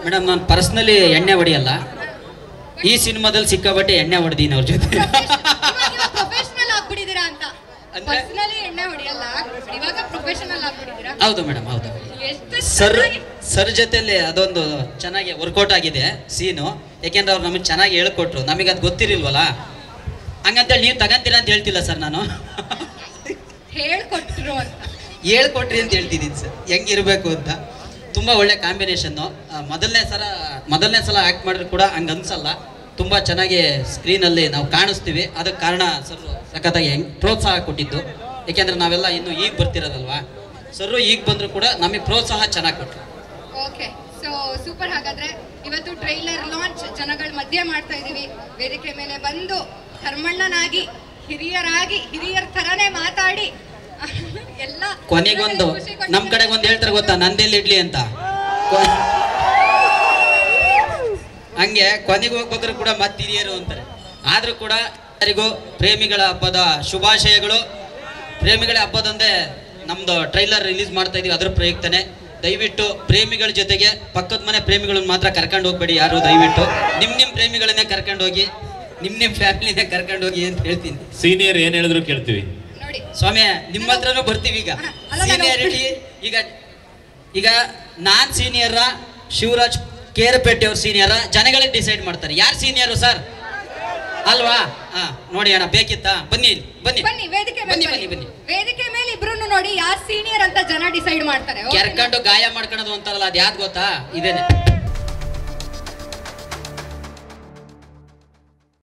Madam ನಾನು personally ಎಣ್ಣೆ ಹೊಡಿಯಲ್ಲ ಈ ಸಿನಿಮಾದಲ್ಲಿ ಸಿಕ್ಕಾಬಟ್ಟೆ ಎಣ್ಣೆ ಹೊಡೆದೀನಿ ಅವ್ರ ಜೊತೆ ಪ್ರೊಫೆಷನಲ್ ಆಗ್ಬಿಟ್ಟಿದ್ದೀರಾ ಅಂತ ಅಂದ್ರೆ? ಪರ್ಸನಲಿ ಎಣ್ಣೆ ಹೊಡಿಯಲ್ಲ ಇವಾಗ ಪ್ರೊಫೆಷನಲ್ ಆಗ್ಬಿಟ್ಟಿದ್ದೀರಾ ಹೌದು ಮೇಡಮ್ ಹೌದು ಎಷ್ಟು ಸರ್ ಚೆನ್ನಾಗಿ ಸರ್ ಜೊತೆಲಿ ಅದೊಂದು ಚೆನ್ನಾಗಿ ವರ್ಕೌಟ್ ಆಗಿದೆ ಸೀನು ಯಾಕೆಂದ್ರೆ ಅವ್ರು ನಮಗೆ ಚೆನ್ನಾಗಿ ಹೇಳ್ಕೊಟ್ರು ನಮಗೆ ಅದು ಗೊತ್ತಿರಲ್ವಲ್ಲ ಹಂಗಂತೇಳಿ ನೀವು ತಗಂತೀರಾ ಅಂತ ಹೇಳ್ತಿಲ್ಲ ಸರ್ ನಾನು ಹೇಳ್ಕೊಟ್ರು ಅಂತ ಹೇಳ್ಕೊಟ್ರಿ ಅಂತ ಹೇಳ್ತಿದ್ದೀನಿ ಸರ್ ಹೆಂಗಿರ್ಬೇಕು ಅಂತ ತುಂಬ ಒಳ್ಳೆ ಕಾಂಬಿನೇಷನ್ನು ಮೊದಲನೇ ಸಲ ಮೊದಲನೇ ಸಲ ಆ್ಯಕ್ಟ್ ಮಾಡಿದ್ರು ಕೂಡ ಹಂಗೆ ಅನ್ಸಲ್ಲ ತುಂಬ ಚೆನ್ನಾಗಿ ಸ್ಕ್ರೀನಲ್ಲಿ ನಾವು ಕಾಣಿಸ್ತೀವಿ ಅದಕ್ಕೆ ಕಾರಣ ಸರ್ ಸಖತ್ತಾಗಿ ಹೆಂಗ್ ಪ್ರೋತ್ಸಾಹ ಕೊಟ್ಟಿದ್ದು ಯಾಕೆಂದ್ರೆ ನಾವೆಲ್ಲ ಇನ್ನು ಈಗ ಬರ್ತಿರೋದಲ್ವಾ ಸರ್ ಈಗ ಬಂದರೂ ಕೂಡ ನಮಗೆ ಪ್ರೋತ್ಸಾಹ ಚೆನ್ನಾಗಿ ಕೊಟ್ಟರು ಓಕೆ ಸೊ ಸೂಪರ್ ಹಾಗಾದ್ರೆ ಇವತ್ತು ಟ್ರೈಲರ್ ಲಾಂಚ್ ಜನಗಳ ಮಧ್ಯೆ ಮಾಡ್ತಾ ಇದೀವಿ ವೇದಿಕೆ ಮೇಲೆ ಬಂದು ಧರ್ಮಣ್ಣನಾಗಿ ಹಿರಿಯರಾಗಿ ಹಿರಿಯರ ತರನೇ ಮಾತಾಡಿ ಎಲ್ಲ ಕೊನೆಗೊಂದು ಖುಷಿ ಕೊಟ್ಟಿದ್ದಾರೆ. ನಮ್ಮ ಕಡೆಗೆ ಒಂದು ಹೇಳ್ತಾರೆ ಗೊತ್ತಾ ನಂದೆಲ್ಲಿ ಇಡ್ಲಿ ಅಂತ ಕೊ- ಹಂಗೆ ಕೊನೆಗೆ ಹೋಗ್ಬೇಕಾದ್ರೆ ಕೂಡ ಮತ್ತೆ ಹಿರಿಯರು ಅಂತಾರೆ ಆದ್ರೂ ಕೂಡ ಎಲ್ಲರಿಗೂ ಪ್ರೇಮಿಗಳ ಹಬ್ಬದ ಶುಭಾಶಯಗಳು ಪ್ರೇಮಿಗಳ ಹಬ್ಬದಂದೇ ನಮ್ದು ಟ್ರೈಲರ್ ರಿಲೀಸ್ ಮಾಡ್ತಾ ಇದೀವಿ ಅದ್ರ ಪ್ರಯುಕ್ತನೇ ದಯವಿಟ್ಟು ಪ್ರೇಮಿಗಳ ಜೊತೆಗೆ ಪಕ್ಕದ ಮನೆ ಪ್ರೇಮಿಗಳನ್ನ ಮಾತ್ರ ಕರ್ಕೊಂಡು ಹೋಗ್ಬೇಡಿ ಯಾರು ದಯವಿಟ್ಟು ನಿಮ್ ನಿಮ್ ಪ್ರೇಮಿಗಳನ್ನೇ ಕರ್ಕೊಂಡು ಹೋಗಿ ನಿಮ್ ನಿಮ್ ಫ್ಯಾಮಿಲಿನೇ ಕರ್ಕೊಂಡು ಹೋಗಿ ಅಂತ ಹೇಳ್ತೀನಿ ಸೀನಿಯರ್ ಏನ್ ಹೇಳಿದ್ರು ಕೇಳ್ತೀವಿ ನೋಡಿ ಸ್ವಾಮಿ ನಿಮ್ಮ ಹತ್ರನೂ ಬರ್ತೀವಿ ಈಗ ಅಲ್ಲ, ನಾನು ಸೀನಿಯರಿಟಿ ಈಗ ಈಗ ನಾನ್ ಸೀನಿಯರ ಶಿವರಾಜ್ ಕೇರಪೇಟೆ ಅವ್ರ ಸೀನಿಯರ ಜನಗಳೇ ಡಿಸೈಡ್ ಮಾಡ್ತಾರೆ ಯಾರು ಸೀನಿಯರು ಸರ್ ಅಲ್ವಾ ಹಾ ನೋಡಿ ಅಣ್ಣ ಬೇಕಿತ್ತಾ ಬನ್ನಿ ಇಲ್ಲಿ, ಬನ್ನಿ ಬನ್ನಿ ವೇದಿಕೆ ಮೇಲೆ ಬನ್ನಿ ಬನ್ನಿ ಬನ್ನಿ ಬನ್ನಿ ವೇದಿಕೆ ಮೇಲೆ ಇಬ್ರು ನೋಡಿ ಯಾರು ಸೀನಿಯರ್ ಅಂತ ಜನ ಡಿಸೈಡ್ ಮಾಡ್ತಾರೆ ಓಕೆನಾ? ಕೆರ್ಕೊಂಡು ಗಾಯ ಮಾಡ್ಕೊಳೋದು ಅಂತಾರಲ್ಲ ಅದ್ ಯಾವ್ದು ಗೊತ್ತಾ ಇದೇನೆ